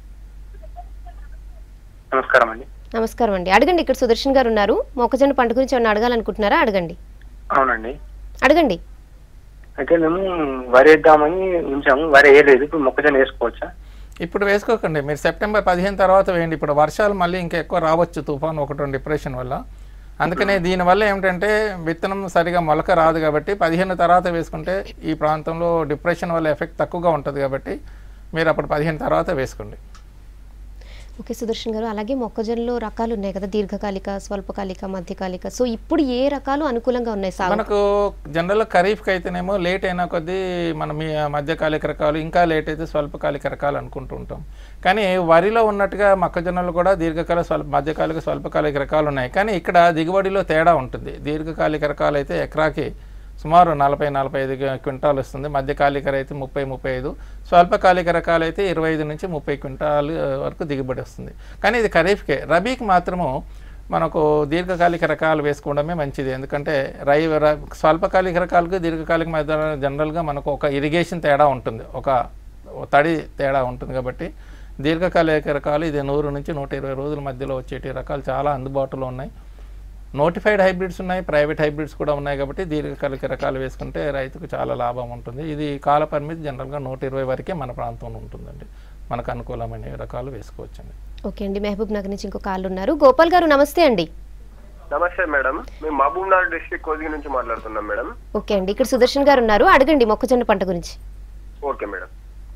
నమస్కారం అండి నమస్కారం అండి అడగండి ఇక్కడ సుదర్శన్ గారు ఉన్నారు మొక్కజొన్న పంట గురించి ఏమన్నా అడగాలనుకుంటున్నారా అడగండి అవునండి అడగండి అయితే మేము వరి వేద్దామని ఉంచాము వరి వేయలేదు ఇప్పుడు మొక్కజొన్న వేసుకోవచ్చా ఇప్పుడు వేసుకోకండి మీరు సెప్టెంబర్ పదిహేను తర్వాత వేయండి ఇప్పుడు వర్షాలు మళ్ళీ ఇంకా ఎక్కువ రావచ్చు తుఫాన్ ఒకటి రెండు డిప్రెషన్ వల్ల అందుకనే దీనివల్ల ఏమిటంటే విత్తనం సరిగా మొలక రాదు కాబట్టి పదిహేను తర్వాత వేసుకుంటే ఈ ప్రాంతంలో డిప్రెషన్ వల్ల ఎఫెక్ట్ తక్కువగా ఉంటుంది కాబట్టి మీరు అప్పుడు పదిహేను తర్వాత వేసుకోండి ఓకే సుదర్శన్ గారు అలాగే మొక్కజొన్నలో రకాలు ఉన్నాయి కదా దీర్ఘకాలిక స్వల్పకాలిక మధ్యకాలిక సో ఇప్పుడు ఏ రకాలు అనుకూలంగా ఉన్నాయి సాగు మనకు జనరల్ ఖరీఫ్కి అయితేనేమో లేట్ అయినా కొద్దీ మనం ఈ మధ్యకాలిక రకాలు ఇంకా లేట్ అయితే స్వల్పకాలిక రకాలు అనుకుంటూ ఉంటాం కానీ వరిలో ఉన్నట్టుగా మొక్కజొన్నలు కూడా దీర్ఘకాల స్వల్ప మధ్యకాలిక స్వల్పకాలిక రకాలు ఉన్నాయి కానీ ఇక్కడ దిగుబడిలో తేడా ఉంటుంది దీర్ఘకాలిక రకాలు అయితే ఎకరాకి సుమారు నలభై నలభై ఐదు క్వింటాలు వస్తుంది మధ్యకాలిక అయితే ముప్పై ముప్పై ఐదు స్వల్పకాలిక రకాలు అయితే ఇరవై ఐదు నుంచి ముప్పై క్వింటాలు వరకు దిగుబడి వస్తుంది కానీ ఇది ఖరీఫ్కే రబీకి మాత్రము మనకు దీర్ఘకాలిక రకాలు వేసుకోవడమే మంచిది ఎందుకంటే రై ర- స్వల్పకాలిక రకాలకు దీర్ఘకాలిక మధ్య జనరల్గా మనకు ఒక ఇరిగేషన్ తేడా ఉంటుంది ఒక తడి తేడా ఉంటుంది కాబట్టి దీర్ఘకాలిక రకాలు ఇది నూరు నుంచి నూట ఇరవై రోజుల మధ్యలో వచ్చేటి రకాలు చాలా అందుబాటులో ఉన్నాయి నోటిఫైడ్ హైబ్రిడ్స్ ఉన్నాయి ప్రైవేట్ హైబ్రిడ్స్ కూడా ఉన్నాయి కాబట్టి దీర్ఘకాలిక రకాలు వేసుకుంటే రైతుకు చాలా లాభం ఉంటుంది ఇది కాల పరిమితి జనరల్గా నూట ఇరవై వరకే మన ప్రాంతంలో ఉంటుందండి మనకు అనుకూలమైన రకాలు వేసుకోవచ్చండి ఓకే అండి మహబూబ్ నగర్ నుంచి ఇంకో కాళ్ళు ఉన్నారు గోపాల్ గారు నమస్తే అండి నమస్తే మేడం మేము మహబూబ్ నగర్ డిస్ట్రిక్ట్ కోజిగి నుంచి మాట్లాడుతున్నాం మేడం ఓకే అండి ఇక్కడ సుదర్శన్ గారు ఉన్నారు అడగండి మొక్కజొన్న పంట గురించి ఓకే మేడం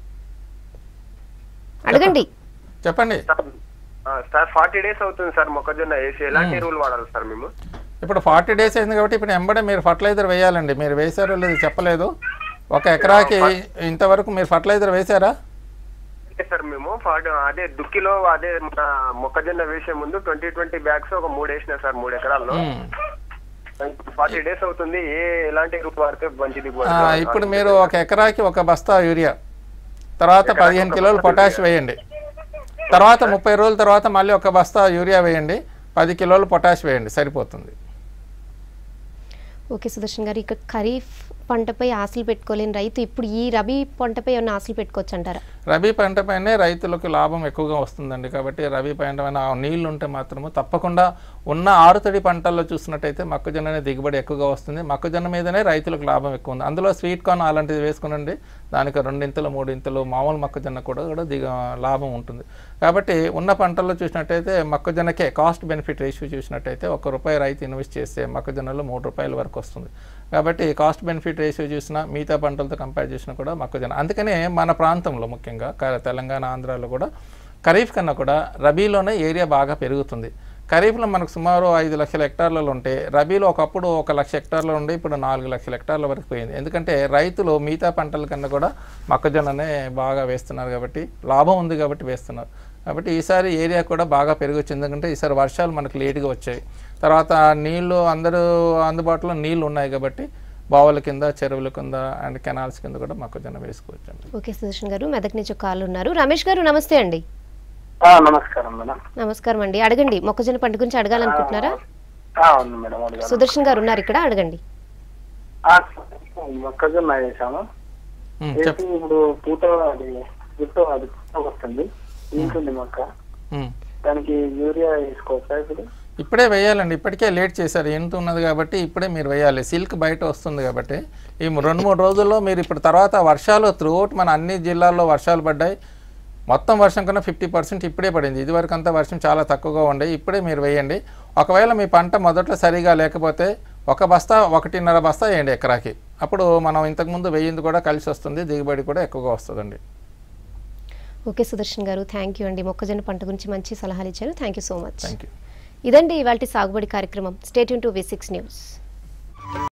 అడగండి చెప్పండి ఆ, సార్ ఫార్టీ డేస్ అవుతుంది సార్ మొక్కజొన్న వేసి ఎలాంటి ఎరువులు వాడాలి సార్ మేము ఇప్పుడు ఫార్టీ డేస్ అయింది కాబట్టి ఇప్పుడు ఎంబడే మీరు ఫర్టిలైజర్ వేయాలండి మీరు వేశారో లేదు చెప్పలేదు ఒక ఎకరాకి ఇంతవరకు మీరు ఫర్టిలైజర్ వేశారా అంటే సార్ మేము ఫార్టీ అదే దుక్కిలో అదే మన మొక్కజొన్న వేసే ముందు ట్వంటీ ట్వంటీ బ్యాగ్స్ ఒక మూడు వేసిన సార్ మూడు ఎకరాల్లో మ్మ్. ఫార్టీ డేస్ అవుతుంది ఏ ఎలాంటి ఎరువులు వాడితే మంచిది ఆ, ఇప్పుడు మీరు ఒక ఎకరాకి ఒక బస్తా యూరియా తర్వాత పదిహేను కిలోలు పొటాష్ వేయండి తర్వాత ముప్పై రోజుల తర్వాత మళ్ళీ ఒక బస్తా యూరియా వేయండి పది కిలోలు పొటాష్ వేయండి సరిపోతుంది ఓకే సుదర్శన్ గారు ఇక ఖరీఫ్ పంటపై ఆశలు పెట్టుకోలేని రైతు ఇప్పుడు ఈ రబీ పంటపై ఏమైనా ఆశలు పెట్టుకోవచ్చు అంటారా రబీ పంట పైనే రైతులకు లాభం ఎక్కువగా వస్తుందండి కాబట్టి రబీ పంట పైన ఆ నీళ్లు ఉంటే మాత్రము తప్పకుండా ఉన్న ఆరుతడి పంటల్లో చూసినట్టయితే మొక్కజొన్న దిగుబడి ఎక్కువగా వస్తుంది మొక్కజొన్న మీదనే రైతులకు లాభం ఎక్కువ ఉంది అందులో స్వీట్ కార్న్ అలాంటిది వేసుకునండి దానికి రెండింతలు మూడింతలు మామూలు మొక్కజొన్న కూడా కూడా దిగ లాభం ఉంటుంది కాబట్టి ఉన్న పంటల్లో చూసినట్టయితే మొక్కజొన్నకే కాస్ట్ బెనిఫిట్ రేషియో చూసినట్టయితే ఒక రూపాయి రైతు ఇన్వెస్ట్ చేస్తే మొక్కజొన్నలో మూడు రూపాయల వరకు వస్తుంది కాబట్టి కాస్ట్ బెనిఫిట్ రేషియో చూసినా మిగతా పంటలతో కంపేర్ చేసినా కూడా మొక్కజొన్న అందుకనే మన ప్రాంతంలో ముఖ్యంగా క- తెలంగాణ ఆంధ్రాలో కూడా ఖరీఫ్ కన్నా కూడా రబీలోనే ఏరియా బాగా పెరుగుతుంది ఖరీఫ్లో మనకు సుమారు ఐదు లక్షల హెక్టార్లలో ఉంటే రబీలో ఒకప్పుడు ఒక లక్ష హెక్టార్లు ఉండి ఇప్పుడు నాలుగు లక్షల హెక్టార్ల వరకు పోయింది ఎందుకంటే రైతులు మిగతా పంటల కన్నా కూడా మొక్కజొన్ననే బాగా వేస్తున్నారు కాబట్టి లాభం ఉంది కాబట్టి వేస్తున్నారు కాబట్టి ఈసారి ఏరియా కూడా బాగా పెరిగొచ్చింది ఎందుకంటే ఈసారి వర్షాలు మనకు లేటుగా వచ్చాయి తర్వాత నీళ్లు అందరూ అందుబాటులో నీళ్లు ఉన్నాయి కాబట్టి బావుల కింద చెరువుల కింద అండ్ కెనాల్స్ కింద కూడా మొక్కజొన్న వేసుకోవచ్చు అండి ఓకే సుదర్శన్ గారు మెదక్ నుంచి ఒక కాళ్ళు ఉన్నారు రమేష్ గారు నమస్తే అండి నమస్కారం మేడం నమస్కారం అండి అడగండి మొక్కజొన్న పంట గురించి అడగాలనుకుంటున్నారా అవును మేడం అడిగాను సుదర్శన్ గారు ఉన్నారు ఇక్కడ అడగండి ఆ, మొక్కజొన్న వేసాము ఉమ్, వేసి చెప్ ఇప్పుడు పూత అది గుట్టు అది పూత వస్తుంది ఇంటుంది మొక్క ఉమ్. దానికి యూరియా వేసుకోవచ్చా ఇప్పుడు ఇప్పుడే వేయాలండి ఇప్పటికే లేట్ చేశారు ఎంత ఉన్నది కాబట్టి ఇప్పుడే మీరు వేయాలి సిల్క్ బయట వస్తుంది కాబట్టి ఈ రెండు మూడు రోజుల్లో మీరు ఇప్పుడు తర్వాత వర్షాలు త్రూఅవుట్ మన అన్ని జిల్లాల్లో వర్షాలు పడ్డాయి మొత్తం వర్షం కన్నా ఫిఫ్టీ పర్సెంట్ ఇప్పుడే పడింది ఇదివరకు అంతా వర్షం చాలా తక్కువగా ఉండే ఇప్పుడే మీరు వేయండి ఒకవేళ మీ పంట మొదట్లో సరిగా లేకపోతే ఒక బస్తా ఒకటిన్నర బస్తా వేయండి ఎకరాకి అప్పుడు మనం ఇంతకుముందు వేయింది కూడా కలిసి వస్తుంది దిగుబడి కూడా ఎక్కువగా వస్తుందండి ఓకే సుదర్శన్ గారు థ్యాంక్ యూ అండి మొక్కజొన్న పంట గురించి మంచి సలహాలు ఇచ్చారు thank you so much thank you ఇదండి ఇవాళ సాగుబడి కార్యక్రమం state to V six news